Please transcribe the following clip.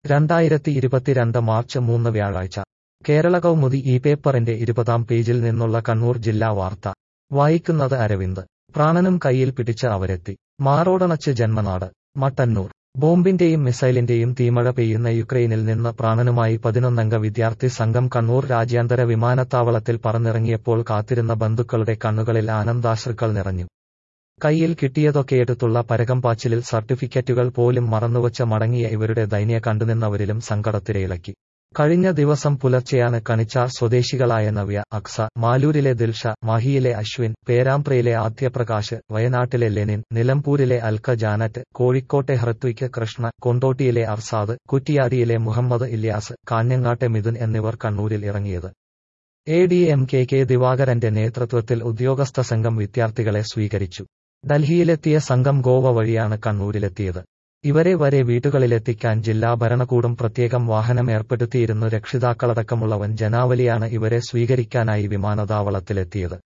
രണ്ടായിരത്തി ഇരുപത്തിരണ്ട് മാർച്ച് മൂന്ന് വ്യാഴാഴ്ച കേരള കൗമുദി ഈ പേപ്പറിന്റെ ഇരുപതാം പേജിൽ നിന്നുള്ള കണ്ണൂർ ജില്ലാ വാർത്ത വായിക്കുന്നത് അരവിന്ദ് പ്രാണനും കയ്യിൽ പിടിച്ച് അവരെത്തി മാറോടണച്ച് ജന്മനാട് മട്ടന്നൂർ ബോംബിന്റെയും മിസൈലിന്റെയും തീമഴ പെയ്യുന്ന യുക്രൈനിൽ നിന്ന് പ്രാണനുമായി പതിനൊന്നംഗ വിദ്യാർത്ഥി സംഘം കണ്ണൂർ രാജ്യാന്തര വിമാനത്താവളത്തിൽ പറന്നിറങ്ങിയപ്പോൾ കാത്തിരുന്ന ബന്ധുക്കളുടെ കണ്ണുകളിൽ ആനന്ദാശ്രുക്കൾ നിറഞ്ഞു കയ്യിൽ കിട്ടിയതൊക്കെയെടുത്തുള്ള പരകംപാച്ചിലിൽ സർട്ടിഫിക്കറ്റുകൾ പോലും മറന്നുവച്ച് മടങ്ങിയ ഇവരുടെ ദൈന്യ കണ്ടുനിന്നവരിലും സങ്കടത്തിരയിളക്കി കഴിഞ്ഞ ദിവസം പുലർച്ചെയാണ് കണിച്ചാർ സ്വദേശികളായ നവ്യ അക്സ മാലൂരിലെ ദിൽഷ മാഹിയിലെ അശ്വിൻ പേരാമ്പ്രയിലെ ആദ്യപ്രകാശ് വയനാട്ടിലെ ലെനിൻ നിലമ്പൂരിലെ അൽക്ക ജാനറ്റ് കോഴിക്കോട്ടെ ഹൃത്വിക് കൃഷ്ണ കൊണ്ടോട്ടിയിലെ അർസാദ് കുറ്റിയാടിയിലെ മുഹമ്മദ് ഇല്യാസ് കാഞ്ഞങ്ങാട്ടെ മിഥുൻ എന്നിവർ കണ്ണൂരിൽ ഇറങ്ങിയത് A D M K K ദിവാകരന്റെ നേതൃത്വത്തിൽ ഉദ്യോഗസ്ഥ സംഘം വിദ്യാർത്ഥികളെ സ്വീകരിച്ചു ഡൽഹിയിലെത്തിയ സംഘം ഗോവ വഴിയാണ് കണ്ണൂരിലെത്തിയത് ഇവരെ വരെ വീടുകളിലെത്തിക്കാൻ ജില്ലാ ഭരണകൂടം പ്രത്യേകം വാഹനം ഏർപ്പെടുത്തിയിരുന്നു രക്ഷിതാക്കളടക്കമുള്ളവൻ ജനാവലിയാണ് ഇവരെ സ്വീകരിക്കാനായി വിമാനത്താവളത്തിലെത്തിയത്